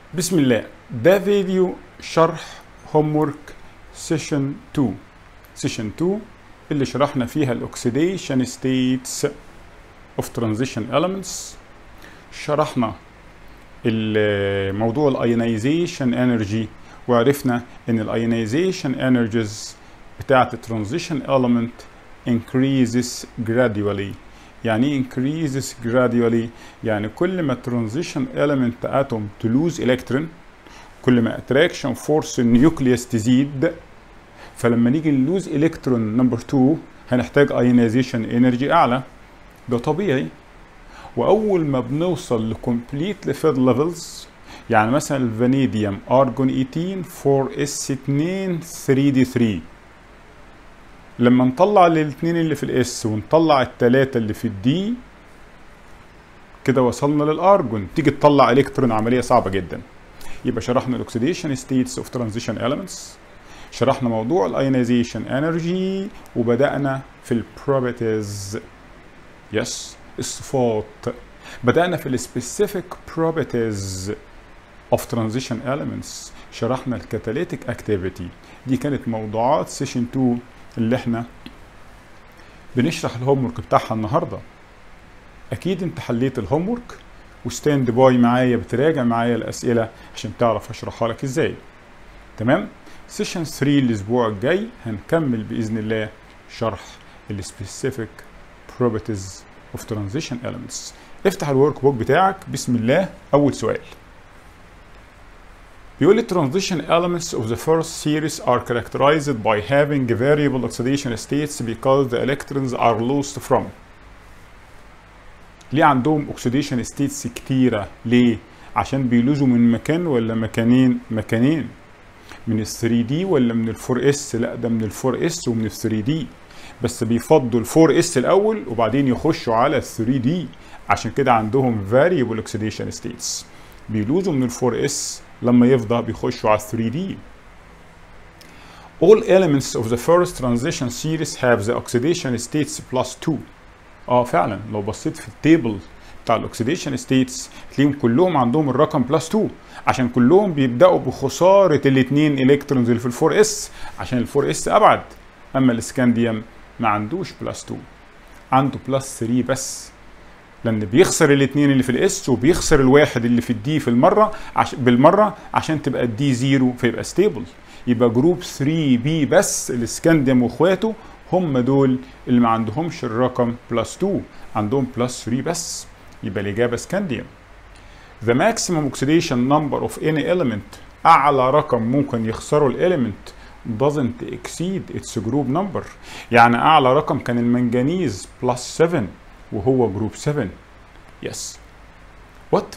بسم الله ده فيديو شرح هوم ورك سيشن 2 سيشن 2 اللي شرحنا فيها الاكسيديشن ستيتس اوف ترانزيشن elements شرحنا موضوع الايونيزيشن انرجي وعرفنا ان الايونيزيشن انرجيز بتاعه الترانزيشن element increases gradually يعني ايه increases gradually يعني كل ما transition element atom تلوز electron كل ما attraction force النيوكليوس تزيد فلما نيجي نلوز الكترون نمبر 2 هنحتاج ionization energy اعلى ده طبيعي واول ما بنوصل لكمبليت ليفل ليفلز يعني مثلا الفانيديوم ارجون 18 4 اس 2 3 دي 3 لما نطلع الاثنين اللي في الاس ونطلع الثلاثه اللي في الدي كده وصلنا للارجون تيجي تطلع الكترون عمليه صعبه جدا يبقى شرحنا الاكسيديشن ستيتس اوف ترانزيشن elements شرحنا موضوع الايونيزيشن انرجي وبدانا في البروبرتيز يس الصفات بدانا في السبيسيفيك بروبرتيز اوف ترانزيشن elements شرحنا الكاتاليتيك اكتيفيتي دي كانت موضوعات سيشن 2 اللي احنا بنشرح الهوم ورك بتاعها النهارده اكيد انت حليت الهوم ورك وستاند باي معايا بتراجع معايا الاسئله عشان تعرف اشرحها لك ازاي تمام سيشن 3 الاسبوع الجاي هنكمل باذن الله شرح السبيسيفيك بروبرتيز اوف ترانزيشن elements افتح الورك بوك بتاعك بسم الله اول سؤال بيقول لي transition elements of the first series are characterized by having variable oxidation states because the electrons are lost from ليه عندهم oxidation states كتيرة ليه عشان بيلوزوا من مكان ولا مكانين مكانين من ال 3 دي ولا من ال 4 اس لا ده من ال 4 اس ومن ال 3 دي بس بيفضوا ال 4 اس الاول وبعدين يخشوا على ال 3 دي عشان كده عندهم variable oxidation states بيلوزوا من ال 4 اس لما يفضى بيخشوا على 3 دي All elements of the first transition series have the oxidation states plus 2 اه فعلا لو بصيت في التيبل بتاع الاكسيديشن ستيتس تلاقيهم كلهم عندهم الرقم بلس 2 عشان كلهم بيبداوا بخساره الاثنين الكترونز اللي في الفور اس عشان الفور اس ابعد اما الاسكانديوم ما عندوش بلس 2 عنده بلس 3 بس لان بيخسر الاثنين اللي في الاس وبيخسر الواحد اللي في الدي في المره عش... بالمره عشان تبقى الدي زيرو فيبقى ستيبل يبقى جروب 3 بي بس الاسكانديوم واخواته هم دول اللي ما عندهمش الرقم بلس 2 عندهم بلس 3 بس يبقى الاجابه سكانديوم The maximum oxidation number of any element اعلى رقم ممكن يخسره الاليمنت doesn't exceed its group number يعني اعلى رقم كان المنجنيز بلس 7 وهو جروب 7 يس وات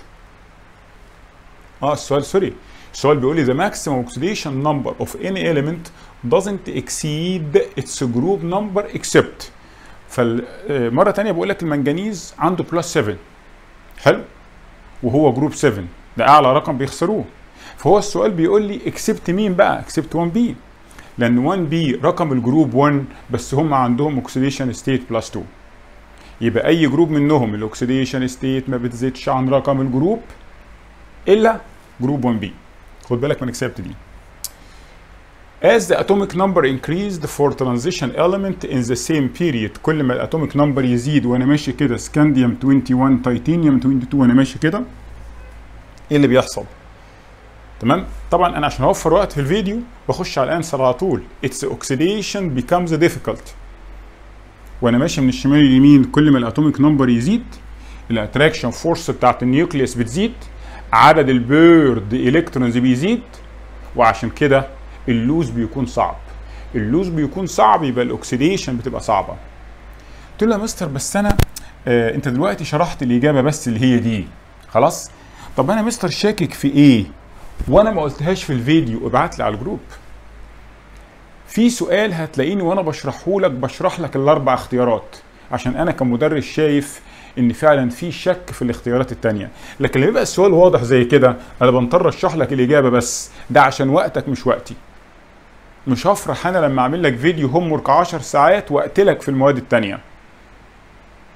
اه السؤال سوري السؤال بيقول لي the maximum oxidation number of any element doesn't exceed its group number except فمرة تانية بقول لك المنجنيز عنده بلس 7 حلو وهو جروب 7 ده أعلى رقم بيخسروه فهو السؤال بيقول لي اكسبت مين بقى؟ اكسبت 1 بي لأن 1 بي رقم الجروب 1 بس هم عندهم اوكسيديشن ستيت بلس 2 يبقى اي جروب منهم الاكسيديشن ستيت ما بتزيدش عن رقم الجروب الا جروب 1 بي خد بالك من اكسبت دي As the atomic number increased for transition element in the same period كل ما الاتوميك نمبر يزيد وانا ماشي كده سكانديوم 21 تيتانيوم 22 وانا ماشي كده ايه اللي بيحصل؟ تمام؟ طبعا انا عشان اوفر وقت في الفيديو بخش على الانسر على طول its oxidation becomes difficult وانا ماشي من الشمال لليمين كل ما الاتوميك نمبر يزيد الاتراكشن فورس بتاعت النيوكليوس بتزيد عدد البيرد الكترونز بيزيد وعشان كده اللوز بيكون صعب اللوز بيكون صعب يبقى الاكسيديشن بتبقى صعبه قلت له يا مستر بس انا آه انت دلوقتي شرحت الاجابه بس اللي هي دي خلاص طب انا مستر شاكك في ايه وانا ما قلتهاش في الفيديو ابعت لي على الجروب في سؤال هتلاقيني وانا بشرحه لك بشرح لك الاربع اختيارات عشان انا كمدرس شايف ان فعلا في شك في الاختيارات التانية لكن لما يبقى السؤال واضح زي كده انا بنطر اشرح لك الاجابه بس ده عشان وقتك مش وقتي مش هفرح انا لما اعمل لك فيديو هوم ورك 10 ساعات واقتلك في المواد التانية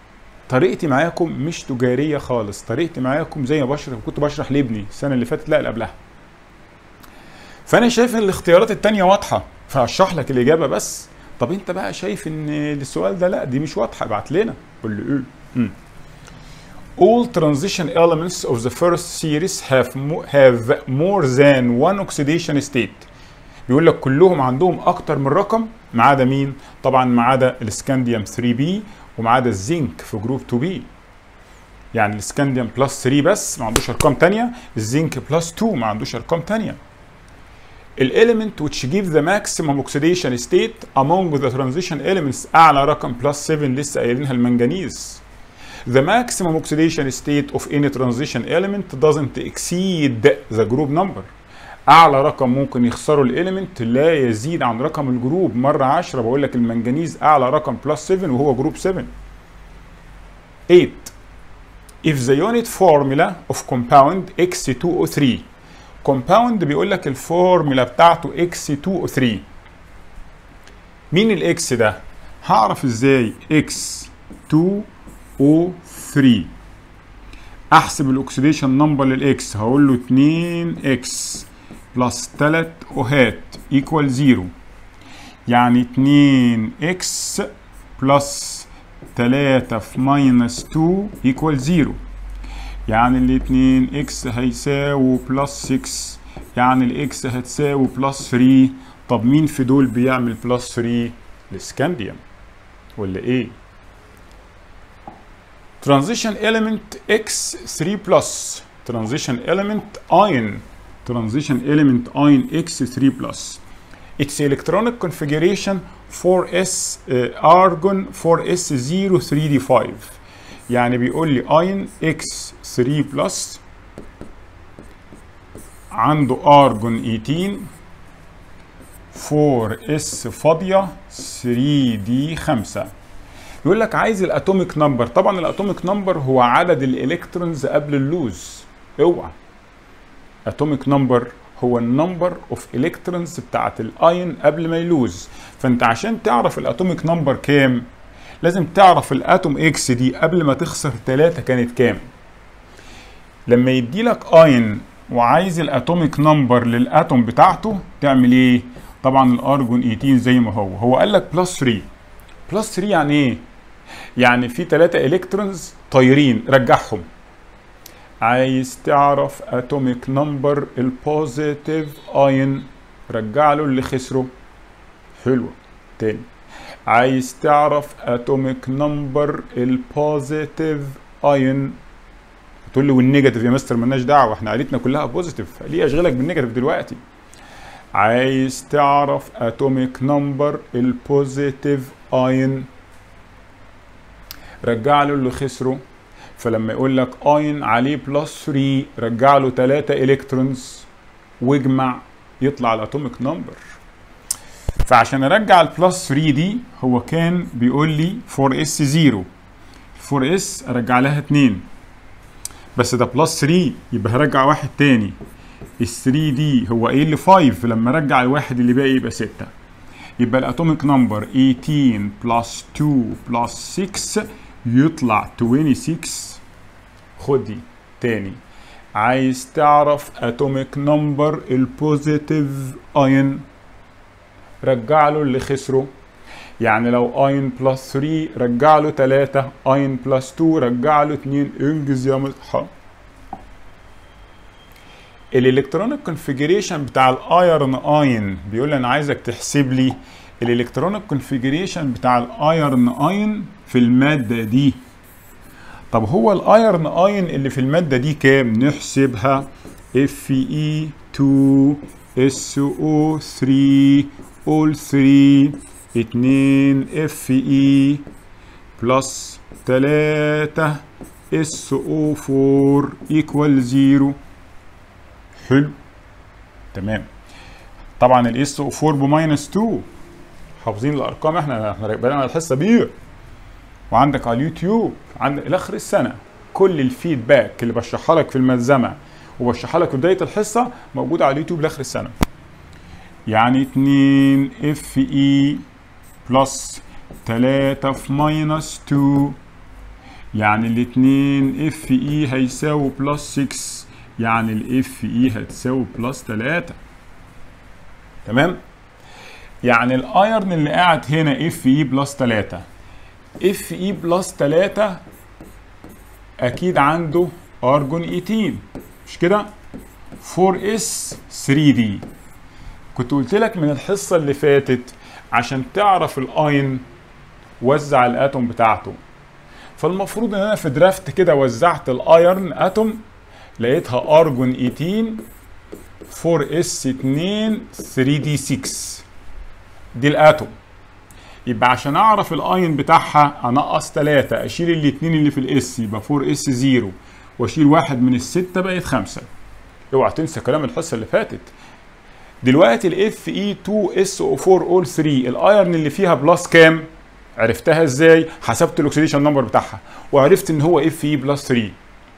طريقتي معاكم مش تجاريه خالص طريقتي معاكم زي ما بشرح كنت بشرح لابني السنه اللي فاتت لا اللي قبلها فانا شايف ان الاختيارات التانية واضحه فهشرح لك الاجابه بس طب انت بقى شايف ان السؤال ده لا دي مش واضحه ابعت لنا قول لي ايه مم. All transition elements of the first series have mo have more than one oxidation state. بيقول لك كلهم عندهم اكتر من رقم ما عدا مين؟ طبعا ما عدا السكانديوم 3 بي وما عدا الزنك في جروب 2 بي. يعني السكانديوم بلس 3 بس ما عندوش ارقام ثانيه، الزنك بلس 2 ما عندوش ارقام ثانيه. element which give the maximum oxidation state among the transition elements اعلى رقم بلس 7 لسه قايلينها المنجنيز. The maximum oxidation state of any transition element doesn't exceed the group number. أعلى رقم ممكن يخسره الإيليمنت لا يزيد عن رقم الجروب مرة 10 بقول لك المنجنيز أعلى رقم بلس 7 وهو جروب 7. 8. If the unit formula of compound X2O3 compound بيقول لك الفورمولا بتاعته X2O3 مين الإكس ده؟ هعرف إزاي X2 O3 احسب الاكسيديشن نمبر للاكس هقول له 2 اكس بلس 3 اوهات ايكوال 0 يعني 2 اكس بلس 3 في ماينس 2 ايكوال 0 يعني ال 2 اكس هيساوي بلس 6 يعني الاكس هتساوي بلس 3 طب مين في دول بيعمل بلس 3 الاسكانديوم ولا ايه transition element X3 plus transition element ion transition element ion X3 plus its electronic configuration 4s uh, argon 4s0 3d5 يعني بيقول لي ion X3 plus عنده argon 18 4s فاضية 3d5 يقول لك عايز الاتوميك نمبر طبعا الاتوميك نمبر هو عدد الالكترونز قبل اللوز اوعى اتوميك نمبر هو النمبر اوف الكترونز بتاعت الايون قبل ما يلوز فانت عشان تعرف الاتوميك نمبر كام لازم تعرف الاتوم اكس دي قبل ما تخسر 3 كانت كام لما يدي لك ايون وعايز الاتوميك نمبر للاتوم بتاعته تعمل ايه طبعا الارجون 18 زي ما هو هو قال لك بلس 3 بلس 3 يعني ايه يعني في 3 الكترونز طايرين رجعهم عايز تعرف اتوميك نمبر البوزيتيف اين رجع له اللي خسره حلوه تاني عايز تعرف اتوميك نمبر البوزيتيف اين تقول لي والنيجاتيف يا مستر مالناش دعوه احنا عائلتنا كلها بوزيتيف ليه اشغلك بالنيجاتيف دلوقتي عايز تعرف اتوميك نمبر البوزيتيف اين رجع له اللي خسره فلما يقول لك اين عليه بلس 3 رجع له 3 الكترونز واجمع يطلع الاتوميك نمبر فعشان ارجع البلس 3 دي هو كان بيقول لي 4 اس 0 4 اس ارجع لها 2 بس ده بلس 3 يبقى هرجع واحد تاني ال 3 دي هو قايل لي 5 لما ارجع الواحد اللي باقي يبقى 6 يبقى الاتوميك نمبر 18 بلس 2 بلس 6 يطلع 26 خد دي تاني عايز تعرف اتوميك نمبر البوزيتيف اين رجع له اللي خسره يعني لو اين بلس 3 رجع له 3 اين بلس 2 رجع له 2 انجز يا مصحى الالكترونيك كونفيجريشن بتاع الايرن اين بيقول لي انا عايزك تحسب لي الالكترونيك كونفيجريشن بتاع الايرن اين في الماده دي طب هو الايرن اين اللي في الماده دي كام نحسبها اف اي 2 اس او 3 اول 3 2 اف اي بلس 3 اس او 4 ايكوال 0 حلو تمام طبعا الاس او 4 بماينس 2 حافظين الارقام احنا احنا بقينا الحصه بيه وعندك على اليوتيوب عند اخر السنه كل الفيدباك اللي بشرحها لك في الملزمه وبشرحها لك في بدايه الحصه موجوده على اليوتيوب لاخر السنه يعني 2 اف اي بلس 3 في ماينس 2 يعني الاتنين اف اي هيساوي بلس 6 يعني الاف اي هتساوي بلس 3 تمام يعني الايرن اللي قاعد هنا اف اي بلس 3 اف اي بلس 3 اكيد عنده ارجون 18 مش كده 4 اس 3 دي كنت قلت لك من الحصه اللي فاتت عشان تعرف الاين وزع الاتوم بتاعته فالمفروض ان انا في درافت كده وزعت الايرن اتوم لقيتها ارجون 18 4 اس 2 3 دي 6 دي الاتوم يبقى عشان اعرف الاين بتاعها انقص 3 اشيل الاثنين اللي في الاس يبقى 4 اس 0 واشيل واحد من الستة بقت 5 اوعى تنسى كلام الحصه اللي فاتت دلوقتي الاف اي 2 اس او 4 اول 3 الايرن اللي فيها بلس كام عرفتها ازاي حسبت الاكسيديشن نمبر بتاعها وعرفت ان هو اف اي بلس 3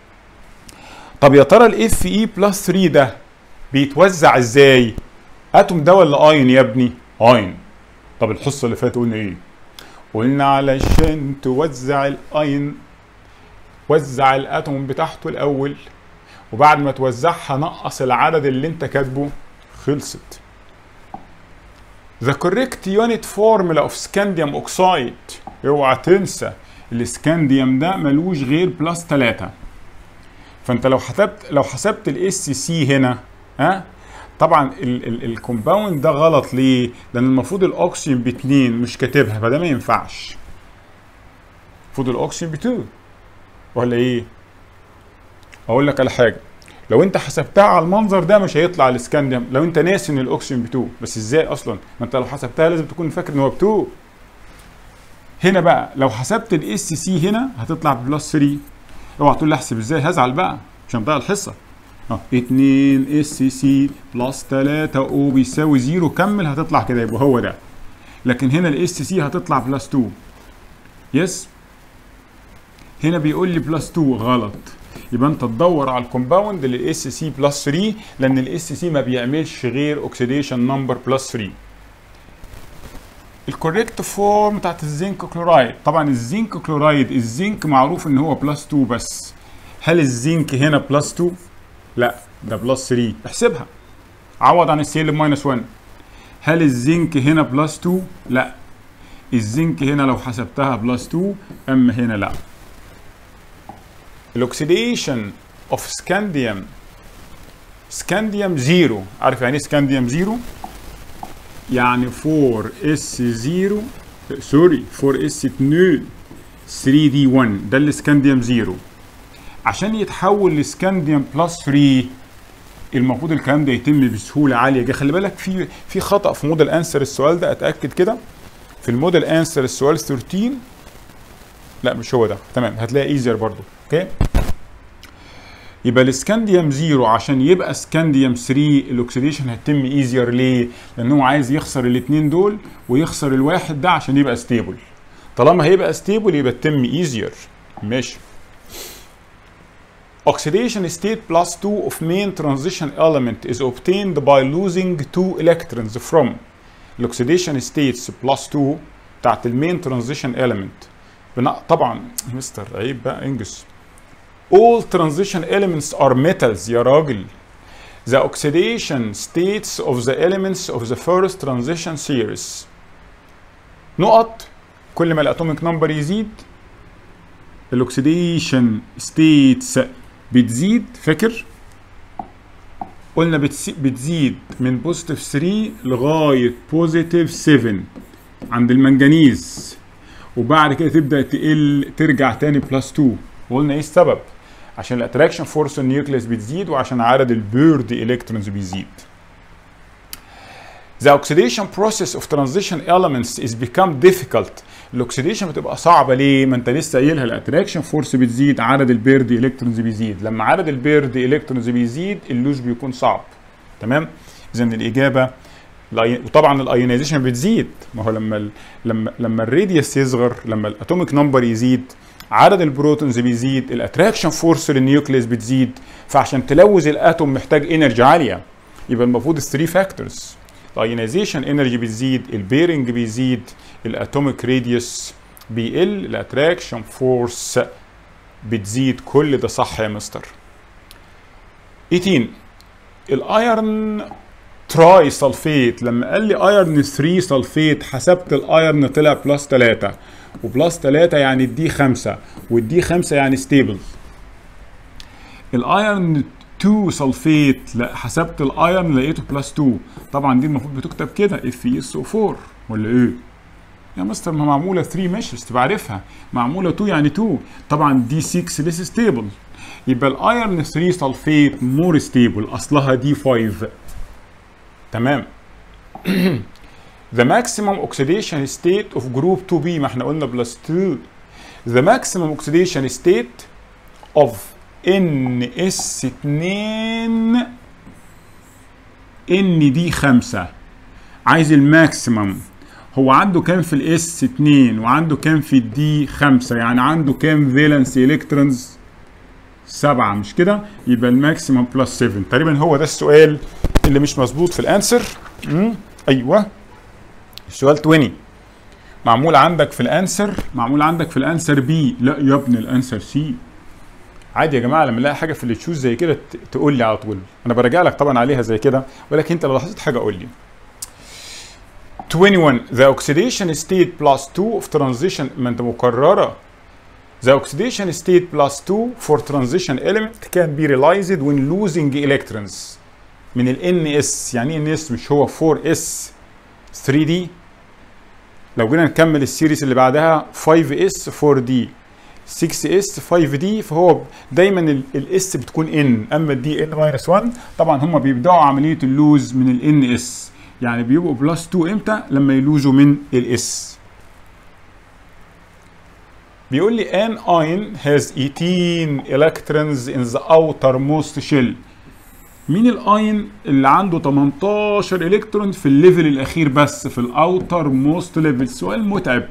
طب يا ترى الاف اي بلس 3 ده بيتوزع ازاي اتوم ده ولا اين يا ابني اين طب الحصه اللي فاتت قلنا ايه قلنا علشان توزع الاين وزع الاتوم بتاعته الاول وبعد ما توزعها نقص العدد اللي انت كاتبه خلصت The correct unit formula of scandium oxide اوعى تنسى السكانديوم ده ملوش غير بلس 3 فانت لو حسبت لو حسبت الاس سي هنا ها طبعا الكومباوند ده غلط ليه؟ لان المفروض الاكسجين ب 2 مش كاتبها فده ما ينفعش المفروض الاكسجين ب 2 ولا ايه؟ اقول لك على حاجه لو انت حسبتها على المنظر ده مش هيطلع الاسكانديوم لو انت ناسي ان الاكسجين ب 2 بس ازاي اصلا ما انت لو حسبتها لازم تكون فاكر ان هو ب 2 هنا بقى لو حسبت الاس سي هنا هتطلع بلس 3 اوعى تقول لي احسب ازاي هزعل بقى عشان نضيع الحصه اه 2 اس سي بلس 3 او بيساوي 0 كمل هتطلع كده يبقى هو ده لكن هنا الاس سي هتطلع بلس 2 يس هنا بيقول لي بلس 2 غلط يبقى انت تدور على الكومباوند للاس سي بلس 3 لان الاس سي ما بيعملش غير اوكسيديشن نمبر بلس 3 الكوريكت فورم بتاعت الزنك كلورايد طبعا الزنك كلورايد الزنك معروف ان هو بلس 2 بس هل الزنك هنا بلس 2 لا ده بلس 3 احسبها عوض عن السيل ماينس 1 هل الزنك هنا بلس 2 لا الزنك هنا لو حسبتها بلس 2 اما هنا لا الاكسيديشن اوف سكانديوم سكانديوم زيرو عارف يعني ايه سكانديوم زيرو يعني 4 اس 0 سوري 4 اس 2 3 دي 1 ده السكانديوم زيرو عشان يتحول لسكانديوم بلس 3 المفروض الكلام ده يتم بسهوله عاليه جدا خلي بالك في في خطا في موديل انسر السؤال ده اتاكد كده في الموديل انسر السؤال 13 لا مش هو ده تمام هتلاقي ايزر برضو اوكي يبقى السكانديوم زيرو عشان يبقى سكانديوم 3 الاكسيديشن هتتم ايزير ليه؟ لان هو عايز يخسر الاثنين دول ويخسر الواحد ده عشان يبقى ستيبل طالما هيبقى ستيبل يبقى تتم ايزير ماشي Oxidation state plus 2 of main transition element is obtained by losing two electrons from الاكسيديشن states plus 2 بتاعت المين transition element بنا طبعا مستر عيب بقى انجز all transition elements are metals يا راجل the oxidation states of the elements of the first transition series نقط كل ما الاتوميك نمبر يزيد الاكسيديشن ستيتس بتزيد فاكر قلنا بتزيد من بوزيتيف 3 لغايه بوزيتيف 7 عند المنجنيز وبعد كده تبدا تقل ترجع تاني بلس 2 وقلنا ايه السبب عشان الاتراكشن فورس النيوكليس بتزيد وعشان عدد البيرد الكترونز بيزيد The oxidation process of transition elements is become difficult. الاكسيديشن بتبقى صعبه ليه؟ ما انت لسه قايلها الاتراكشن فورس بتزيد عدد البيرد الكترونز بيزيد، لما عدد البيرد الكترونز بيزيد اللوز بيكون صعب. تمام؟ اذا الاجابه وطبعا الايونيزيشن بتزيد ما هو لما ال... لما لما الراديوس يصغر لما الاتوميك نمبر يزيد عدد البروتونز بيزيد الاتراكشن فورس للنيوكليس بتزيد فعشان تلوث الاتوم محتاج انرجي عاليه يبقى المفروض الثري فاكتورز الايونيزيشن انرجي بتزيد البيرنج بيزيد الاتوميك راديوس بيقل الاتراكشن فورس بتزيد كل ده صح يا مستر 18 الايرن تراي سلفيت لما قال لي ايرن 3 سلفيت حسبت الايرن طلع بلس 3 وبلس 3 يعني الدي 5 والدي 5 يعني ستيبل الايرن 2 سلفيت لا حسبت الايرن لقيته بلس 2 طبعا دي المفروض بتكتب كده اف اس او 4 ولا ايه يا مستر ما معموله 3 ميشرز تبقى عارفها معموله 2 يعني 2 طبعا دي 6 ليس ستيبل يبقى الايرن 3 سلفيت مور ستيبل اصلها دي 5 تمام The maximum oxidation state of group 2B ما احنا قلنا بلس 2 The maximum oxidation state of NS2 ان دي 5 عايز الماكسيمم هو عنده كام في الاس 2 وعنده كام في الدي 5 يعني عنده كام فالنس الكترونز 7 مش كده يبقى الماكسيمم بلس 7 تقريبا هو ده السؤال اللي مش مظبوط في الانسر مم. ايوه السؤال 20 معمول عندك في الانسر معمول عندك في الانسر بي لا يا ابني الانسر سي عادي يا جماعه لما الاقي حاجه في اللي تشوز زي كده تقول لي على طول انا براجع لك طبعا عليها زي كده ولكن انت لو لاحظت حاجه قول لي 21 the oxidation state plus 2 of transition ما انت مكرره The oxidation state plus 2 for transition element can be realized when losing electrons من ال NS يعني ايه NS مش هو 4S 3D لو جينا نكمل السيريز اللي بعدها 5S 4D 6S 5D فهو دايما الاس بتكون N اما الدي N ماينس 1 طبعا هم بيبداوا عمليه اللوز من ال NS يعني بيبقوا بلس 2 امتى لما يلوزوا من الاس بيقول لي an ion has 18 electrons in the outermost shell مين الاين اللي عنده 18 الكترون في الليفل الاخير بس في الاوتر موست ليفل سؤال متعب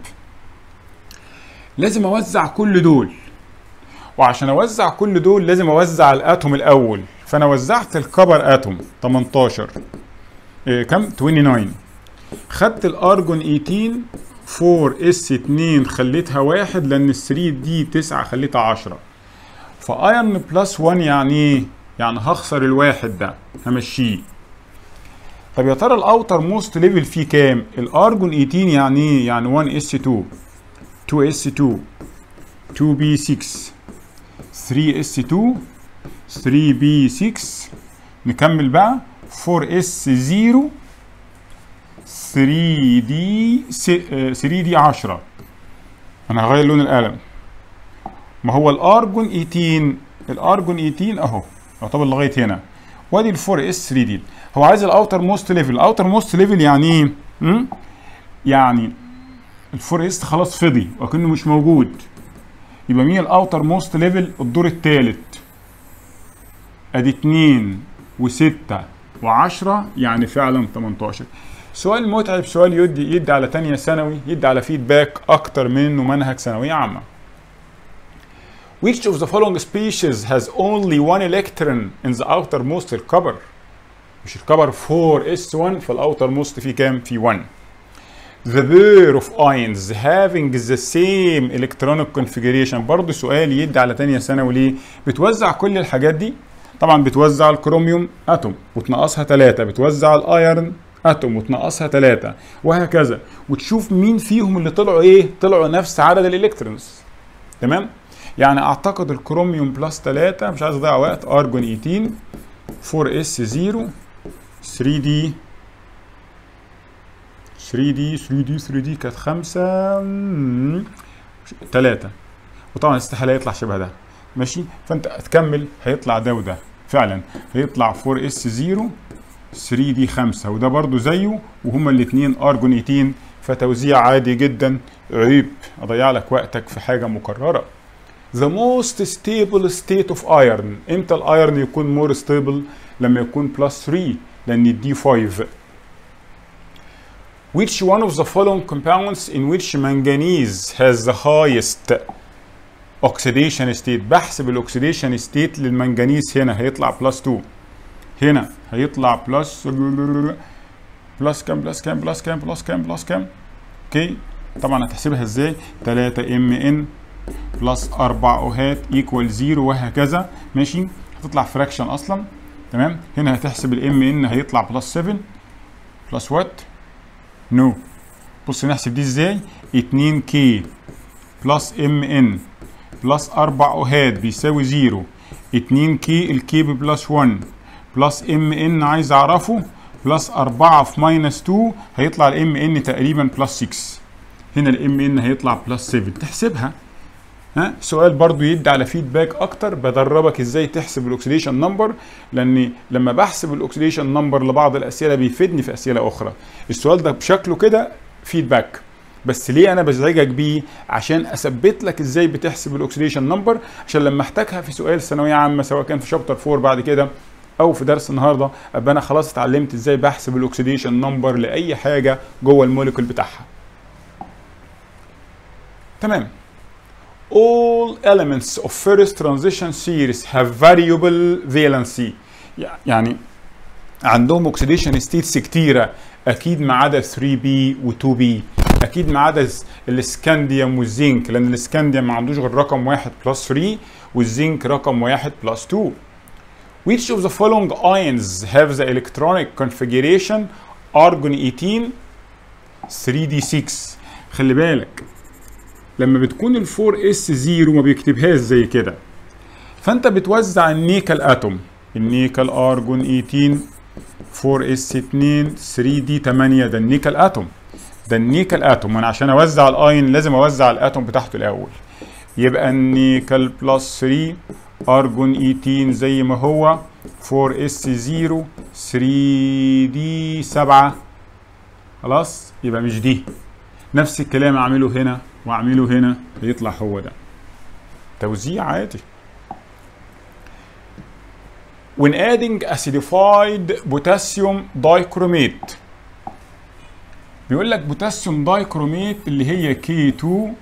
لازم اوزع كل دول وعشان اوزع كل دول لازم اوزع الاتوم الاول فانا وزعت الكبر اتوم 18 إيه كم 29 خدت الارجون 18 4 اس 2 خليتها واحد لان ال 3 دي 9 خليتها 10 فايرن بلس 1 يعني ايه؟ يعني هخسر الواحد ده همشيه طب يا ترى الاوتر موست ليفل فيه كام؟ الارجون 18 يعني ايه؟ يعني 1 اس 2 2 اس 2 2 بي 6 3 اس 2 3 بي 6 نكمل بقى 4 اس 0 3 دي 3 دي 10 انا هغير لون القلم ما هو الارجون 18 الارجون 18 اهو يعتبر لغايه هنا وادي ال 4 اس 3 دي هو عايز الاوتر موست ليفل الاوتر موست ليفل يعني ايه يعني ال 4 اس خلاص فضي وكانه مش موجود يبقى مين الاوتر موست ليفل الدور الثالث ادي 2 و6 و10 يعني فعلا 18 سؤال متعب سؤال يدي يدي على تانية ثانوي يدي على فيدباك اكتر منه منهج ثانوية عامة Which of the following species has only one electron in the outermost الكبر مش الكبر 4s1 فالاوترموست فيه كام؟ فيه 1 The pair of ions having the same electronic configuration برضه سؤال يدي على تانية ثانوي ليه؟ بتوزع كل الحاجات دي طبعا بتوزع الكروميوم اتوم وتنقصها 3 بتوزع الايرن اتوم وتنقصها 3 وهكذا وتشوف مين فيهم اللي طلعوا ايه طلعوا نفس عدد الالكترونز تمام يعني اعتقد الكروميوم بلس 3 مش عايز اضيع وقت ارجون 18 4 اس 0 3 دي 3 دي 3 دي 3 دي كانت 5 3 وطبعا استحاله يطلع شبه ده ماشي فانت هتكمل هيطلع ده وده فعلا هيطلع 4 اس 0 3 دي 5 وده برضو زيه وهما الاثنين ارجون 18 فتوزيع عادي جدا عيب اضيع لك وقتك في حاجه مكرره The most stable state of iron امتى الايرن يكون more stable لما يكون بلس 3 لان الدي 5 Which one of the following compounds in which manganese has the highest oxidation state بحسب الاكسيديشن ستيت للمنجنيز هنا هيطلع بلس 2 هنا هيطلع بلس بلس كام بلس كام بلس كام بلس كام بلس كام اوكي طبعا هتحسبها ازاي 3 ام ان بلس 4 اوهات ايكوال 0 وهكذا ماشي هتطلع فراكشن اصلا تمام هنا هتحسب الام ان هيطلع بلس 7 بلس وات نو بص نحسب دي ازاي 2 كي بلس ام ان بلس 4 اوهات بيساوي 0 2 كي الكي بلس 1 بلس ام ان عايز اعرفه بلس 4 في ماينس 2 هيطلع الام ان تقريبا بلس 6 هنا الام ان هيطلع بلس 7 تحسبها ها سؤال برضو يدي على فيدباك اكتر بدربك ازاي تحسب الاكسيديشن نمبر لاني لما بحسب الاكسيديشن نمبر لبعض الاسئله بيفيدني في اسئله اخرى السؤال ده بشكله كده فيدباك بس ليه انا بزعجك بيه عشان اثبت لك ازاي بتحسب الاكسيديشن نمبر عشان لما احتاجها في سؤال ثانويه عامه سواء كان في شابتر 4 بعد كده او في درس النهارده ابقى انا خلاص اتعلمت ازاي بحسب الاكسيديشن نمبر لاي حاجه جوه الموليكول بتاعها تمام all elements of first transition series have variable valency يعني عندهم اوكسيديشن ستيتس كتيره اكيد ما عدا 3B و 2B اكيد ما عدا الاسكانديوم والزنك لان الاسكانديوم ما عندوش غير رقم واحد بلس 3 والزنك رقم واحد بلس 2 Which of the following ions have the electronic configuration argon 18 3D6 خلي بالك لما بتكون ال 4 اس 0 ما بيكتبهاش زي كده فانت بتوزع النيكل اتوم النيكل ارجون 18 4 اس 2 3 دي 8 ده النيكل اتوم ده النيكل اتوم وانا عشان اوزع الاين لازم اوزع الاتوم بتاعته الاول يبقى النيكل بلس 3 ارجون 18 زي ما هو 4 اس 0 3 دي 7 خلاص يبقى مش دي نفس الكلام اعمله هنا واعمله هنا يطلع هو ده توزيع عادي when adding acidified potassium dichromate بيقول لك بوتاسيوم دايكروميت اللي هي K2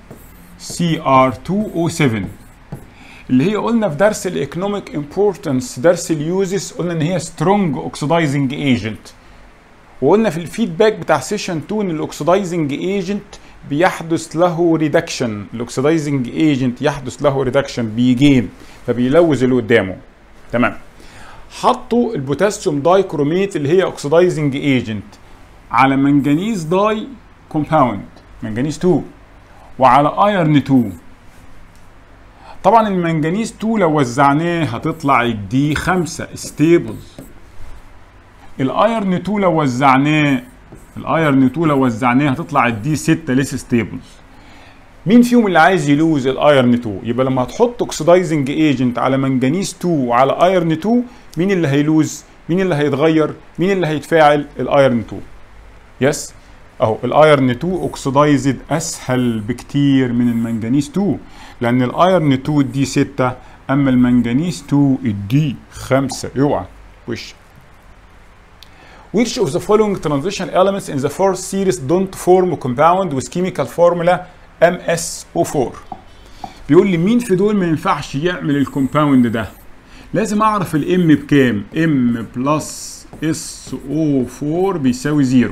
CR2O7 اللي هي قلنا في درس الايكونوميك امبورتنس درس اليوزز قلنا ان هي سترونج اوكسيدايزنج ايجنت وقلنا في الفيدباك بتاع سيشن 2 ان الاوكسيدايزنج ايجنت بيحدث له ريدكشن الاوكسيدايزنج ايجنت يحدث له ريدكشن بيجين فبيلوث اللي قدامه تمام حطوا البوتاسيوم دايكروميت اللي هي اوكسيدايزنج ايجنت على منجنيز داي كومباوند منجنيز 2 وعلى ايرن 2 طبعا المنجنيز 2 لو وزعناه هتطلع الدي 5 ستيبل الايرن 2 لو وزعناه الايرن 2 لو وزعناه هتطلع الدي 6 ليس ستيبل مين فيهم اللي عايز يلوز الايرن 2 يبقى لما هتحط اوكسيدايزنج ايجنت على منجنيز 2 وعلى ايرن 2 مين اللي هيلوز مين اللي هيتغير مين اللي هيتفاعل الايرن 2 يس اهو الايرن 2 اوكسيدايزد اسهل بكتير من المنجنيز 2 لان الايرن 2 الدي 6 اما المنجنيز 2 الدي 5 اوعى وش Which of the following transition elements in the first series don't form a compound with chemical formula MsO4 بيقول لي مين في دول ما ينفعش يعمل الكومباوند ده لازم اعرف الام بكام ام بلس اس او 4 بيساوي زيرو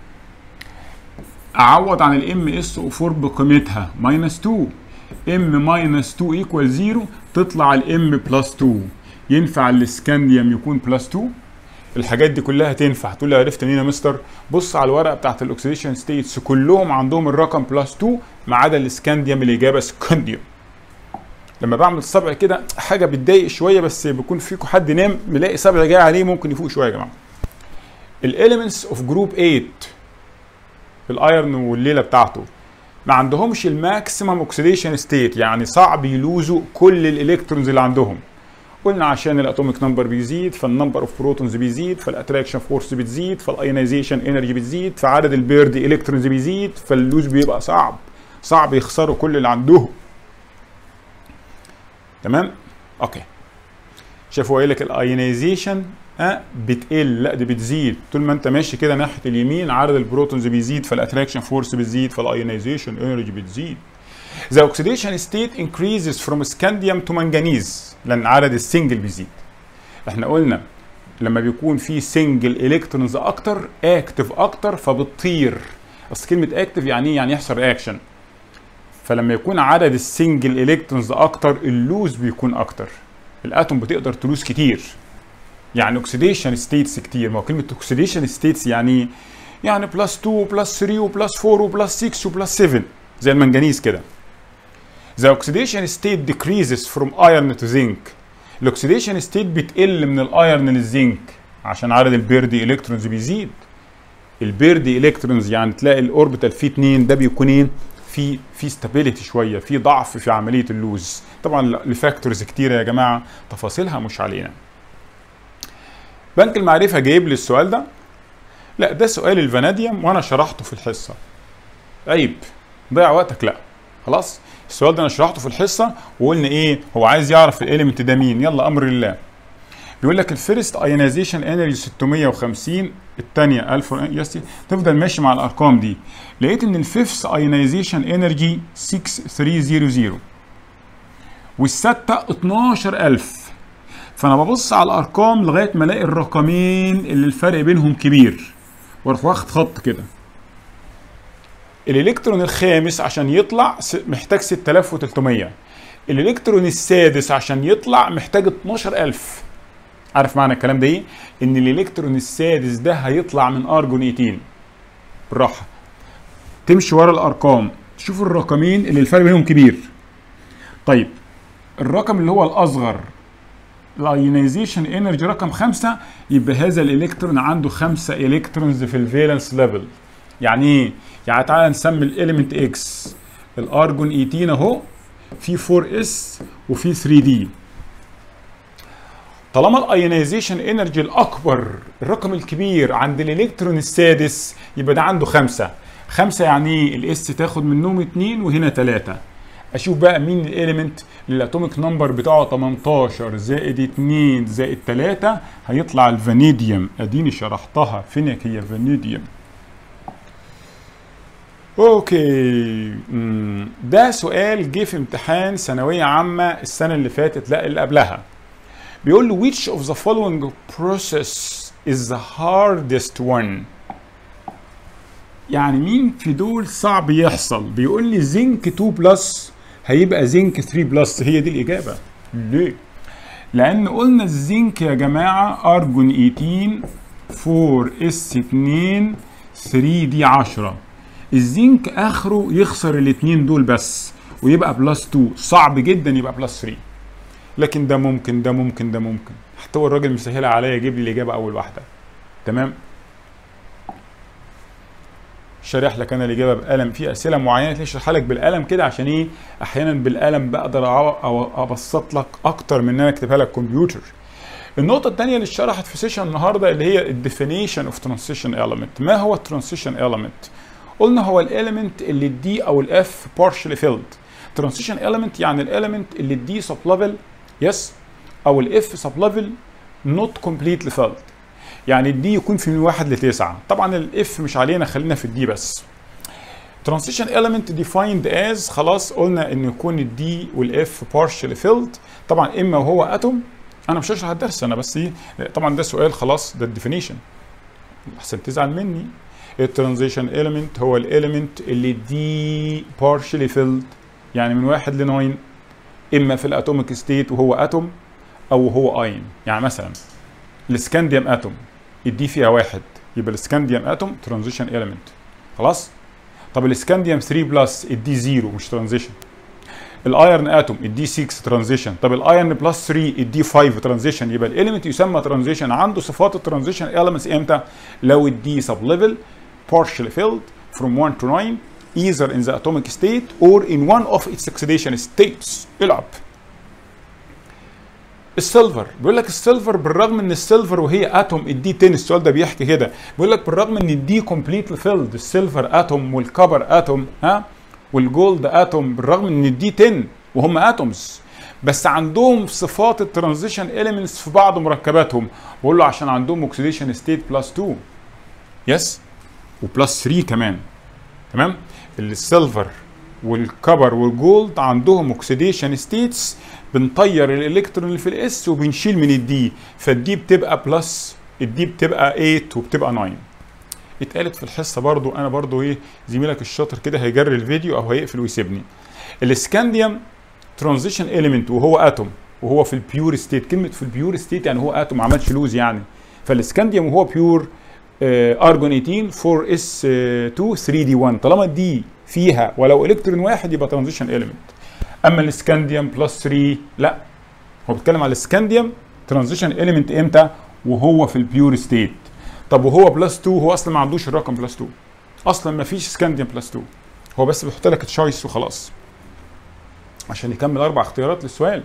اعوض عن الام اس او 4 بقيمتها ماينس 2 ام ماينس 2 ايكوال 0 تطلع الام بلس 2 ينفع الاسكانديوم يكون بلس 2 الحاجات دي كلها تنفع تقول لي عرفت منين يا مستر بص على الورقه بتاعت الاكسيديشن ستيتس كلهم عندهم الرقم بلس 2 ما عدا الاسكانديوم الاجابه سكانديوم لما بعمل الصبع كده حاجه بتضايق شويه بس بيكون فيكم حد نام ملاقي صبع جاي عليه ممكن يفوق شويه يا جماعه الاليمنتس اوف جروب 8 الايرن والليله بتاعته ما عندهمش الماكسيمم اوكسيديشن ستيت يعني صعب يلوزوا كل الالكترونز اللي عندهم قلنا عشان الاتوميك نمبر بيزيد فالنمبر اوف بروتونز بيزيد فالاتراكشن فورس بتزيد فالايونيزيشن انرجي بتزيد فعدد البيرد الكترونز بيزيد فاللوز بيبقى صعب صعب يخسروا كل اللي عندهم تمام اوكي شافوا قايل لك الايونيزيشن أه بتقل لا دي بتزيد طول ما انت ماشي كده ناحيه اليمين عدد البروتونز بيزيد فالاتراكشن فورس بتزيد فالايونيزيشن انرجي بتزيد The oxidation state increases from scandium to manganese لأن عدد السنجل بيزيد. احنا قلنا لما بيكون في سنجل الكترونز أكتر اكتف أكتر فبتطير. أصل كلمة اكتف يعني إيه؟ يعني يحصل رياكشن. فلما يكون عدد السنجل الكترونز اكتر اللوز بيكون اكتر الاتوم بتقدر تلوز كتير يعني اوكسيديشن ستيتس كتير ما هو كلمه اوكسيديشن ستيتس يعني يعني بلس 2 وبلس 3 وبلس 4 وبلس 6 وبلس 7 زي المنجنيز كده The oxidation state decreases from iron to zinc. الاكسيديشن ستيت بتقل من الايرن للزنك عشان عدد البيردي الكترونز بيزيد. البيردي الكترونز يعني تلاقي الاوربيتال فيه 2 ده بيكون ايه؟ في في ستابيليتي شويه في ضعف في عمليه اللوز. طبعا لفاكتورز كتيره يا جماعه تفاصيلها مش علينا. بنك المعرفه جايب لي السؤال ده لا ده سؤال الفاناديوم وانا شرحته في الحصه عيب ضيع وقتك لا خلاص السؤال ده انا شرحته في الحصه وقلنا ايه هو عايز يعرف الاليمنت ده مين يلا امر الله بيقول لك الفيرست ايونيزيشن انرجي 650 الثانيه 1000 يستي تفضل ماشي مع الارقام دي لقيت ان الفيفث ايونيزيشن انرجي 6300 والسته 12000 فانا ببص على الارقام لغايه ما الاقي الرقمين اللي الفرق بينهم كبير واروح واخد خط كده الالكترون الخامس عشان يطلع محتاج 6300 الالكترون السادس عشان يطلع محتاج 12000 عارف معنى الكلام ده ايه ان الالكترون السادس ده هيطلع من ارجون 18 بالراحه تمشي ورا الارقام تشوف الرقمين اللي الفرق بينهم كبير طيب الرقم اللي هو الاصغر الايونيزيشن انرجي رقم خمسة يبقى هذا الالكترون عنده خمسة الكترونز في الفالنس ليفل يعني ايه؟ يعني تعالى نسمي الاليمنت اكس الارجون 18 اهو في 4 اس وفي 3 دي طالما الايونيزيشن انرجي الاكبر الرقم الكبير عند الالكترون السادس يبقى ده عنده خمسة خمسة يعني ايه الاس تاخد منهم اتنين وهنا تلاتة اشوف بقى مين الاليمنت اللي الاتوميك نمبر بتاعه 18 زائد 2 زائد 3 هيطلع الفانيديوم اديني شرحتها فينك هي فانيديوم اوكي مم. ده سؤال جه في امتحان ثانويه عامه السنه اللي فاتت لا اللي قبلها بيقول له which of the following process is the hardest one يعني مين في دول صعب يحصل بيقول لي زنك 2 بلس هيبقى زنك 3 بلس هي دي الاجابه ليه لان قلنا الزنك يا جماعه ارجون 18 4 اس 2 3 دي 10 الزنك اخره يخسر الاثنين دول بس ويبقى بلس 2 صعب جدا يبقى بلس 3 لكن ده ممكن ده ممكن ده ممكن حتى هو الراجل مسهلها عليا يجيب لي الاجابه اول واحده تمام شارح لك انا الاجابه بقلم في اسئله معينه تلاقي اشرحها لك بالقلم كده عشان ايه احيانا بالقلم بقدر ابسط لك اكتر من ان انا اكتبها لك كمبيوتر النقطة الثانية اللي اتشرحت في سيشن النهارده اللي هي الديفينيشن اوف ترانسيشن element ما هو الترانسيشن element قلنا هو الاليمنت اللي الدي او الاف partially filled ترانسيشن element يعني الاليمنت اللي الدي سب ليفل يس او الاف سب ليفل نوت كومبليتلي filled يعني الدي يكون في من واحد لتسعة طبعا الاف مش علينا خلينا في الدي بس ترانسيشن element defined as خلاص قلنا ان يكون الدي والاف partially filled طبعا اما وهو اتوم انا مش هشرح الدرس انا بس ايه طبعا ده سؤال خلاص ده الديفينيشن احسن تزعل مني الترانزيشن element هو الاليمنت اللي دي partially filled يعني من واحد ل 9 اما في الاتوميك ستيت وهو اتوم او هو اين يعني مثلا السكانديوم اتوم الدي فيها واحد يبقى السكانديوم اتوم ترانزيشن element خلاص طب السكانديوم 3 بلس الدي 0 مش ترانزيشن الايرن اتوم الدي 6 ترانزيشن طب الايرن بلس 3 الدي 5 ترانزيشن يبقى الاليمنت يسمى ترانزيشن عنده صفات الترانزيشن elements امتى لو الدي سب ليفل partially filled from 1 to 9 either in the atomic state or in one of its oxidation states العب السيلفر بيقول لك السيلفر بالرغم ان السيلفر وهي اتوم الدي 10 السؤال ده بيحكي كده بيقول لك بالرغم ان الدي كومبليتلي فيلد السيلفر اتوم والكبر اتوم ها والجولد اتوم بالرغم ان الدي 10 وهم اتومز بس عندهم صفات الترانزيشن اليمنتس في بعض مركباتهم بقول له عشان عندهم اوكسيديشن ستيت بلس 2 يس وبلس 3 كمان تمام السيلفر والكبر والجولد عندهم اوكسيديشن ستيتس بنطير الالكترون اللي في الاس وبنشيل من الدي فالدي بتبقى بلس الدي بتبقى 8 وبتبقى 9 اتقالت في الحصه برضو انا برضو ايه زميلك الشاطر كده هيجري الفيديو او هيقفل ويسيبني الاسكانديوم ترانزيشن اليمنت وهو اتوم وهو في البيور ستيت كلمه في البيور ستيت يعني هو اتوم ما عملش لوز يعني فالاسكانديوم وهو بيور ارجون 18 4 اس 2 3 دي 1 طالما دي فيها ولو الكترون واحد يبقى ترانزيشن اليمنت اما الاسكانديوم بلس 3 لا هو بيتكلم على الاسكانديوم ترانزيشن اليمنت امتى وهو في البيور ستيت طب وهو بلس 2 هو اصلا ما عندوش الرقم بلس 2 اصلا ما فيش سكانديوم بلس 2 هو بس بيحط لك تشويس وخلاص عشان يكمل اربع اختيارات للسؤال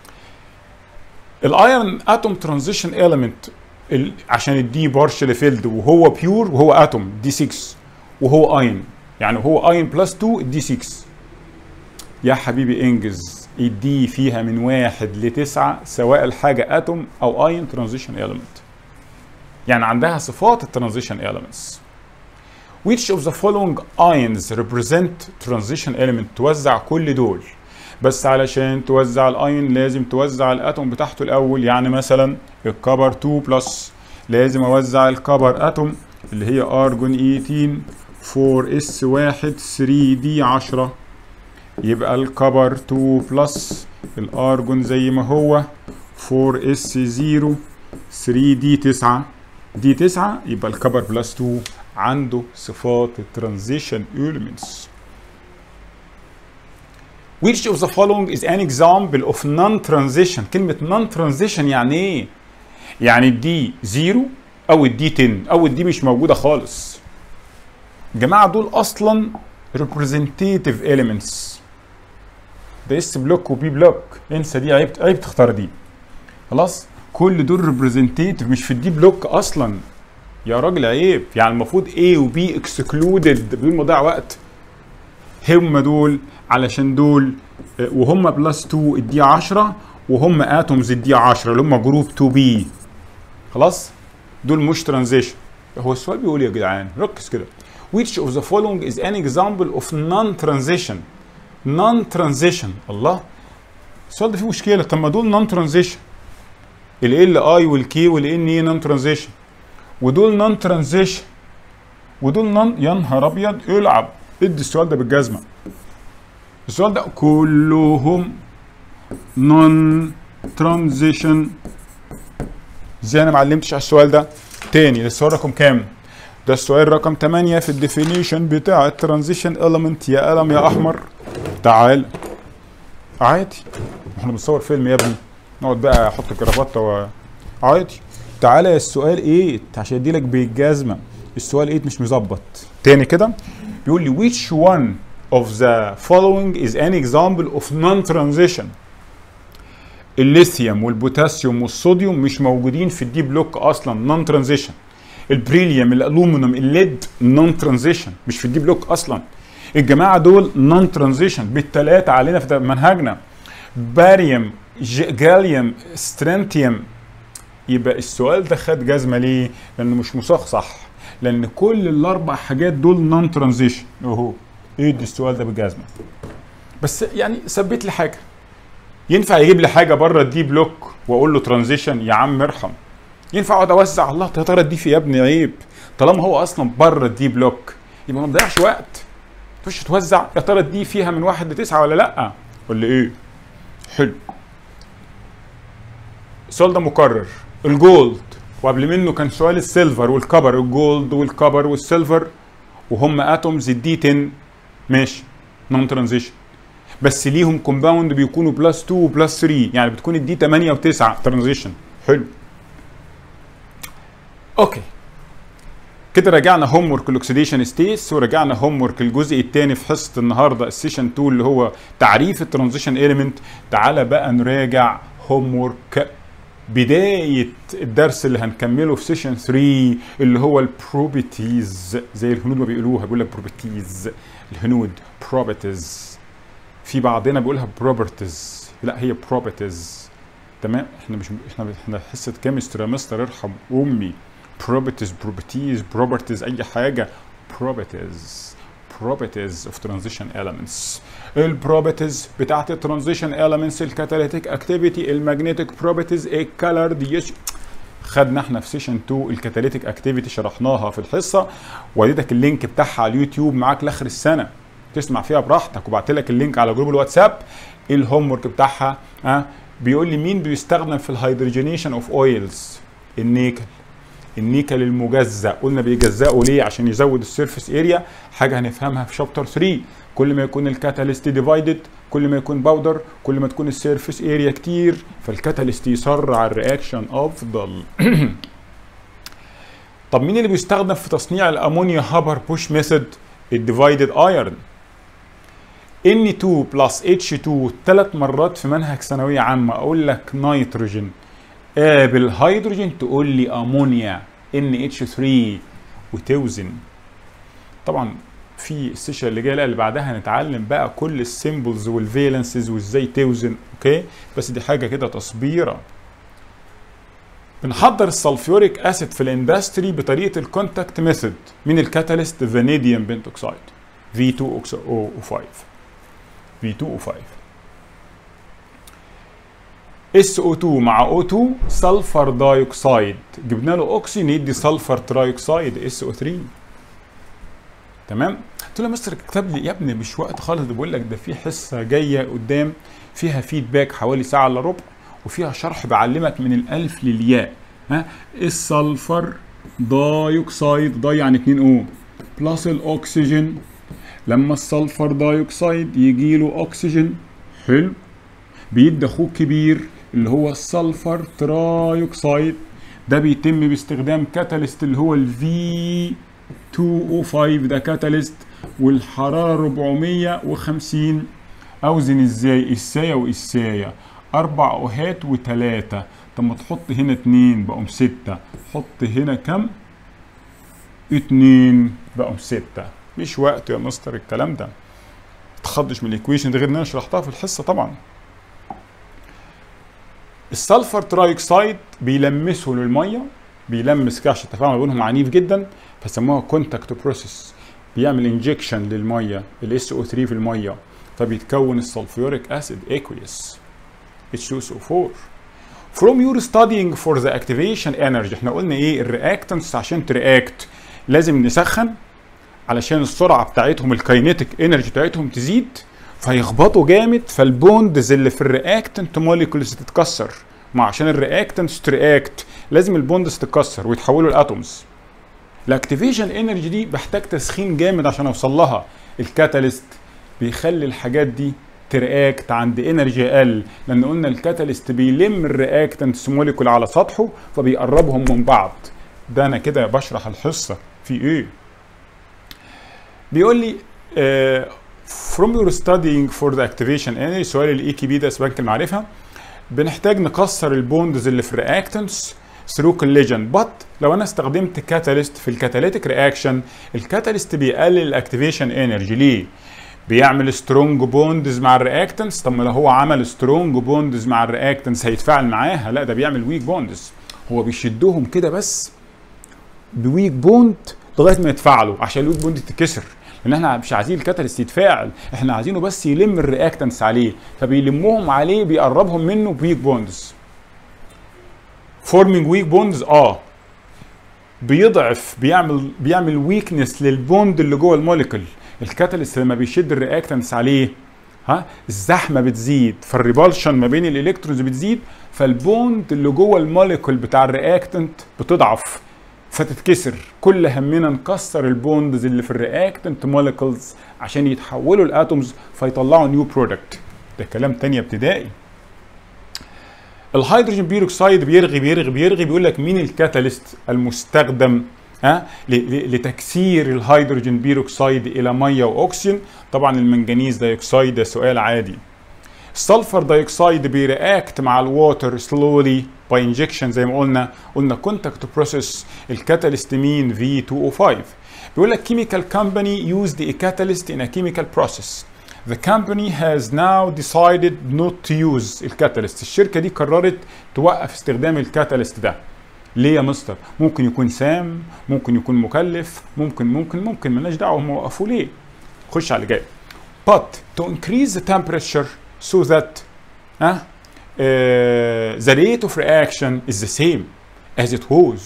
الايرون اتوم ترانزيشن اليمنت عشان الدي بارشل فيلد وهو بيور وهو اتوم دي 6 وهو اين يعني هو اين بلس 2 دي 6 يا حبيبي انجز الدي فيها من واحد لتسعة سواء الحاجة اتوم او اين ترانزيشن اليمنت يعني عندها صفات الترانزيشن elements which of the following ions represent transition element توزع كل دول بس علشان توزع الاين لازم توزع الاتوم بتاعته الاول يعني مثلا الكبر 2 بلس لازم اوزع الكبر اتوم اللي هي ارجون 18 4 اس 1 3 دي 10 يبقى الكبر 2 بلس الارجون زي ما هو 4 اس 0 3 دي 9 دي 9 يبقى الكبر بلس 2 عنده صفات الترانزيشن elements which of the following is an example of non-transition كلمة non-transition يعني ايه؟ يعني الدي 0 او الدي 10 او الدي مش موجودة خالص الجماعة دول اصلا representative elements ده اس بلوك وبي بلوك انسى دي عيب عيب تختار دي خلاص كل دول ريبريزنتيتيف مش في الدي بلوك اصلا يا راجل عيب يعني المفروض A و B اكسكلودد بدون ما اضيع وقت هم دول علشان دول وهم بلس 2 الدي 10 وهم اتومز الدي 10 اللي هم جروب 2 بي خلاص دول مش ترانزيشن هو السؤال بيقول يا جدعان ركز كده which of the following is an example of non-transition non-transition الله السؤال ده فيه مشكله طب ما دول non-transition ال اي والكي والان اي نون ترانزيشن ودول نون ترانزيشن ودول نون يا نهار ابيض العب ادي السؤال ده بالجزمه السؤال ده كلهم نون ترانزيشن ازاي انا ما علمتش على السؤال ده تاني ده السؤال رقم كام ده السؤال رقم 8 في الديفينيشن بتاع الترانزيشن element يا قلم يا احمر تعال عادي احنا بنصور فيلم يا ابني نقعد بقى احط الكرافته و عادي تعالى يا السؤال 8 عشان اديلك بالجزمه السؤال 8 مش مظبط تاني كده بيقول لي which one of the following is an example of non-transition الليثيوم والبوتاسيوم والصوديوم مش موجودين في الدي بلوك اصلا نون ترانزيشن البريليوم الالومنيوم الليد نون ترانزيشن مش في الدي بلوك اصلا الجماعه دول نون ترانزيشن بالثلاثه علينا في منهجنا باريوم جاليوم سترنتيوم يبقى السؤال ده خد جزمه ليه؟ لانه مش مصحصح لان كل الاربع حاجات دول نون ترانزيشن اهو ادي السؤال ده بالجزمه بس يعني ثبت لي حاجه ينفع يجيب لي حاجه بره الدي بلوك واقول له ترانزيشن يا عم ارحم ينفع اقعد اوزع الله يا ترى الدي في يا ابني عيب طالما هو اصلا بره الدي بلوك يبقى ما نضيعش وقت تخش توزع يا ترى الدي فيها من واحد لتسعه ولا لا ولا ايه حلو السؤال ده مكرر الجولد وقبل منه كان سؤال السيلفر والكبر الجولد والكبر والسيلفر وهم اتومز الدي 10 ماشي نون ترانزيشن بس ليهم كومباوند بيكونوا بلس 2 وبلس 3 يعني بتكون الدي 8 و9 ترانزيشن حلو اوكي كده رجعنا هوم ورك الاكسيديشن ستيتس ورجعنا هوم ورك الجزء الثاني في حصه النهارده السيشن 2 اللي هو تعريف الترانزيشن اليمنت تعالى بقى نراجع هوم ورك بداية الدرس اللي هنكمله في سيشن 3 اللي هو البروبرتيز زي الهنود ما بيقولوها بيقول لك بروبرتيز الهنود بروبرتيز في بعضنا بيقولها بروبرتيز لا هي بروبرتيز تمام احنا مش احنا احنا حصه كيمستري يا مستر ارحم امي بروبرتيز بروبرتيز بروبرتيز اي حاجه بروبرتيز properties of transition elements البروبرتيز بتاعت الترانزيشن elements الكاتاليتيك اكتيفيتي المagnetic properties الكالر دي خدنا احنا في سيشن 2 الكاتاليتيك اكتيفيتي شرحناها في الحصه واديتك اللينك بتاعها على اليوتيوب معاك لاخر السنه تسمع فيها براحتك وبعت لك اللينك على جروب الواتساب ايه الهوم ورك بتاعها ها أه؟ بيقول لي مين بيستخدم في الهيدروجينيشن اوف اويلز النيكل النيكل المجزأ قلنا بيجزأوا ليه عشان يزود السيرفيس اريا حاجه هنفهمها في شابتر 3 كل ما يكون الكاتاليست ديفايدد كل ما يكون باودر كل ما تكون السيرفيس اريا كتير فالكاتاليست يسرع الرياكشن افضل طب مين اللي بيستخدم في تصنيع الامونيا هابر بوش ميثود الديفايدد ايرون N2 بلس H2 ثلاث مرات في منهج ثانويه عامه اقول لك نيتروجين قابل هيدروجين تقول لي امونيا NH3 وتوزن طبعا في السيشن اللي جايه اللي بعدها هنتعلم بقى كل السيمبلز والفالنسز وازاي توزن اوكي بس دي حاجه كده تصبيره بنحضر السلفيوريك اسيد في الاندستري بطريقه الكونتاكت ميثود من الكاتاليست فانيديوم بنتوكسيد V2O5 V2O5 SO2 مع O2 سلفر دايوكسيد جبنا له اوكسجين يدي سلفر ترايوكسيد SO3 تمام قلت له يا مستر كتب لي يا ابني مش وقت خالص ده بقول لك ده في حصه جايه قدام فيها فيدباك حوالي ساعه الا ربع وفيها شرح بعلمك من الالف للياء ها السلفر دايوكسيد داي يعني 2 او بلس الاكسجين لما السلفر دايوكسيد يجي له اكسجين حلو بيدي اخوه كبير اللي هو السلفر ترايوكسيد ده بيتم باستخدام كاتاليست اللي هو الفي 205 ده كاتاليست والحراره 450 اوزن ازاي السايه والسايه اربع اوهات وتلاتة طب ما تحط هنا اتنين بقوا ستة حط هنا كم اتنين بقوا ستة مش وقت يا مستر الكلام ده تخضش من الايكويشن ده غير ان انا شرحتها في الحصه طبعا السلفر ترايكسايد بيلمسه للميه بيلمس كده عشان التفاعل بينهم عنيف جدا فسموها كونتاكت بروسيس بيعمل انجكشن للميه الاس او 3 في الميه فبيتكون السلفيوريك اسيد aqueous H2SO4 from your studying for the activation energy احنا قلنا ايه الرياكتنس عشان ترياكت لازم نسخن علشان السرعه بتاعتهم الكاينيتيك انرجي بتاعتهم تزيد فيخبطوا جامد فالبوندز اللي في الرياكتنت موليكولز تتكسر ما عشان الرياكتنتس ترياكت لازم البوندز تتكسر ويتحولوا لاتومز الاكتيفيشن انرجي دي بحتاج تسخين جامد عشان اوصل لها الكاتاليست بيخلي الحاجات دي ترياكت عند انرجي اقل لان قلنا الكاتاليست بيلم الرياكتنتس موليكول على سطحه فبيقربهم من بعض ده انا كده بشرح الحصه في ايه بيقول لي uh, from your studying for the activation energy سؤال الاي كي بي ده بنك المعرفه بنحتاج نكسر البوندز اللي في الرياكتنتس through collision but لو انا استخدمت كاتاليست في الكاتاليتيك رياكشن الكاتاليست بيقلل الاكتيفيشن انرجي ليه بيعمل سترونج بوندز مع الرياكتنس طب ما لو هو عمل سترونج بوندز مع الرياكتنس هيتفاعل معاها لا ده بيعمل ويك بوندز هو بيشدهم كده بس بويك بوند لغايه ما يتفاعلوا عشان الويك بوند تتكسر لان احنا مش عايزين الكاتاليست يتفاعل احنا عايزينه بس يلم الرياكتنس عليه فبيلمهم عليه بيقربهم منه بويك بوندز فورمينج ويك بوندز اه بيضعف بيعمل بيعمل ويكنس للبوند اللي جوه الموليكول الكاتاليست لما بيشد الرياكتنس عليه ها الزحمه بتزيد فالريبالشن ما بين الالكترونز بتزيد فالبوند اللي جوه الموليكول بتاع الرياكتنت بتضعف فتتكسر كل همنا نكسر البوندز اللي في الرياكتنت موليكولز عشان يتحولوا لاتومز فيطلعوا نيو برودكت ده كلام تاني ابتدائي الهيدروجين بيروكسيد بيرغي بيرغي بيرغي بيقول لك مين الكاتاليست المستخدم ها لتكسير الهيدروجين بيروكسيد الى ميه واكسجين طبعا المنجنيز دايوكسيد ده سؤال عادي السلفر دايوكسيد بيرياكت مع الووتر سلولي باي انجكشن زي ما قلنا قلنا كونتاكت بروسيس الكاتاليست مين V2O5 بيقول لك chemical company used a catalyst in a chemical process The company has now decided not to use الكاتاليست الشركة دي قررت توقف استخدام الكاتاليست ده ليه يا مستر؟ ممكن يكون سام، ممكن يكون مكلف، ممكن ممكن ممكن مالناش دعوه هم وقفوا ليه؟ خش على اللي جاي. But to increase the temperature so that uh, uh, the rate of reaction is the same as it was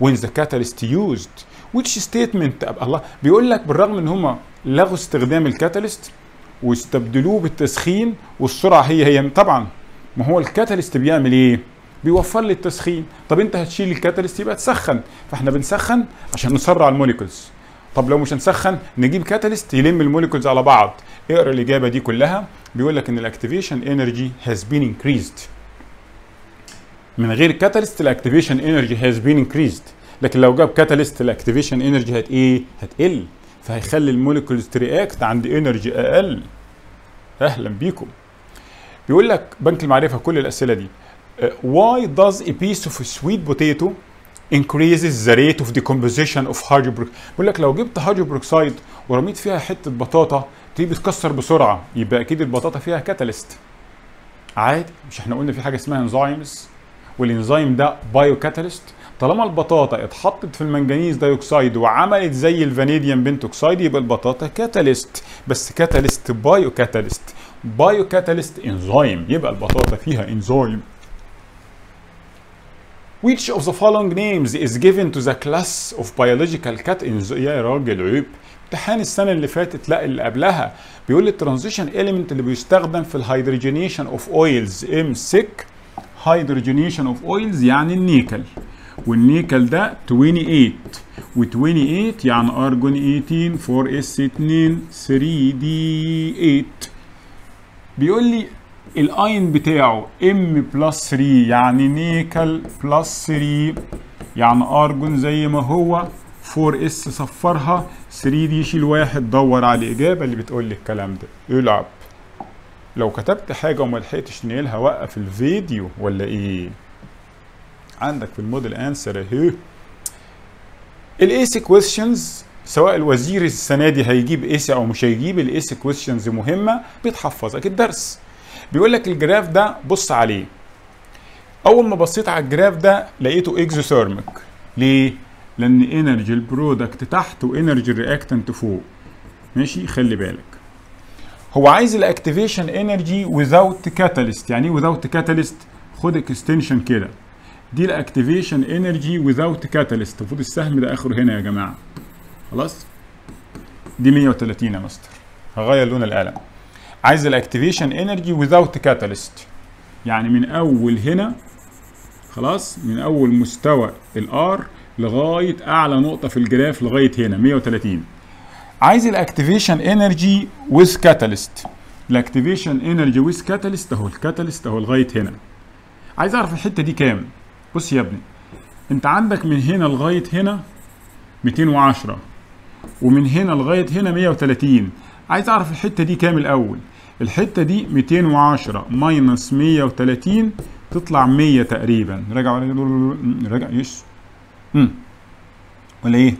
when the catalyst used which statement الله بيقول لك بالرغم ان هم لغوا استخدام الكاتاليست واستبدلوه بالتسخين والسرعه هي هي طبعا ما هو الكاتاليست بيعمل ايه بيوفر لي التسخين طب انت هتشيل الكاتاليست يبقى تسخن فاحنا بنسخن عشان نسرع الموليكولز طب لو مش هنسخن نجيب كاتاليست يلم الموليكولز على بعض اقرا الاجابه دي كلها بيقول لك ان الاكتيفيشن انرجي هاز بين انكريزد من غير كاتاليست الاكتيفيشن انرجي هاز بين انكريزد لكن لو جاب كاتاليست الاكتيفيشن انرجي هت ايه هتقل فهيخلي الموليكولز ترياكت عند انرجي اقل اهلا بيكم بيقول لك بنك المعرفه كل الاسئله دي why does a piece of sweet potato increases the rate of decomposition of hydrogen بيقول لك لو جبت هيدروبروكسيد ورميت فيها حته بطاطا تيجي بتكسر بسرعه يبقى اكيد البطاطا فيها كاتاليست عادي مش احنا قلنا في حاجه اسمها انزيمز والانزيم ده بايو كاتاليست طالما البطاطا اتحطت في المنجنيز دايوكسيد وعملت زي الفانيديوم بنتوكسيد يبقى البطاطا كاتاليست بس كاتاليست بايو كاتاليست بايو كاتاليست انزيم يبقى البطاطا فيها انزيم Which of the following names is given to the class of biological cat يا راجل عيب امتحان السنة اللي فاتت لا اللي قبلها بيقول لي الترانزيشن element اللي بيستخدم في الهيدروجينيشن اوف اويلز امسك هيدروجينيشن اوف اويلز يعني النيكل والنيكل ده 28 و28 يعني ارجون 18 4 اس 2 3 دي 8 بيقول لي الاين بتاعه ام بلس 3 يعني نيكل بلس 3 يعني ارجون زي ما هو 4 اس صفرها 3 دي شيل واحد دور على الاجابه اللي بتقول لي الكلام ده العب لو كتبت حاجه وما لحقتش تنقلها وقف الفيديو ولا ايه عندك في الموديل انسر اهي الايسي كويستشنز سواء الوزير السنه دي هيجيب ايسي او مش هيجيب الايسي كويستشنز مهمه بتحفظك الدرس بيقول لك الجراف ده بص عليه اول ما بصيت على الجراف ده لقيته اكزوثيرميك ليه لان انرجي البرودكت تحت وانرجي الرياكتنت فوق ماشي خلي بالك هو عايز الاكتيفيشن انرجي without كاتاليست يعني ايه without كاتاليست خد اكستنشن كده دي الاكتيفيشن انرجي without كاتاليست المفروض السهم ده اخره هنا يا جماعه خلاص دي 130 يا مستر هغير لون القلم عايز الاكتيفيشن انرجي without كاتاليست يعني من اول هنا خلاص من اول مستوى الار لغايه اعلى نقطه في الجراف لغايه هنا 130 عايز الاكتيفيشن انرجي ويز كاتاليست الاكتيفيشن انرجي ويز كاتاليست اهو الكاتاليست اهو لغايه هنا عايز اعرف الحته دي كام بص يا ابني انت عندك من هنا لغايه هنا 210 ومن هنا لغايه هنا 130 عايز اعرف الحته دي كام الاول الحته دي 210 ماينس 130 تطلع 100 تقريبا راجع راجع ايش امم ولا ايه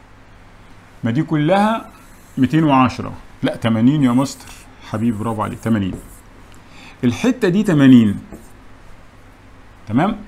ما دي كلها 210 لا 80 يا مستر حبيبي برافو عليك 80 الحته دي 80 تمام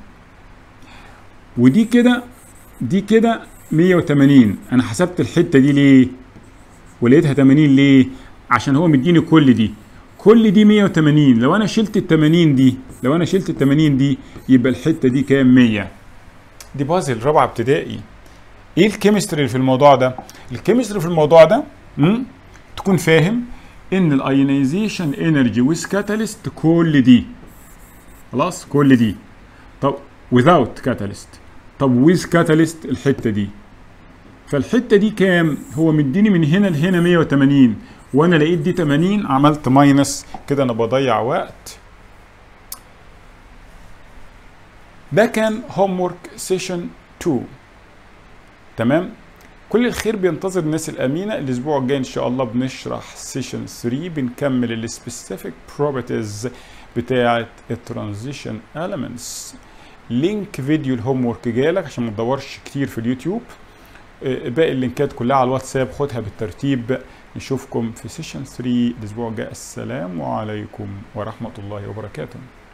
ودي كده دي كده 180 انا حسبت الحته دي ليه ولقيتها 80 ليه عشان هو مديني كل دي كل دي 180 لو انا شلت ال 80 دي لو انا شلت ال 80 دي يبقى الحته دي كام 100 دي بازل رابعه ابتدائي ايه الكيمستري اللي في الموضوع ده الكيمستري في الموضوع ده مم؟ تكون فاهم ان الايونيزيشن انرجي ويز كاتاليست كل دي خلاص كل دي طب without كاتاليست طب ويز كاتاليست الحته دي فالحته دي كام هو مديني من هنا لهنا 180 وانا لقيت دي 80 عملت ماينس كده انا بضيع وقت ده كان هوم ورك سيشن 2 تمام كل الخير بينتظر الناس الامينه الاسبوع الجاي ان شاء الله بنشرح سيشن 3 بنكمل السبيسيفيك بروبرتيز بتاعه الترانزيشن elements لينك فيديو الهوم ورك جالك عشان ما تدورش كتير في اليوتيوب باقي اللينكات كلها على الواتساب خدها بالترتيب نشوفكم في سيشن 3 الاسبوع الجاي السلام عليكم ورحمه الله وبركاته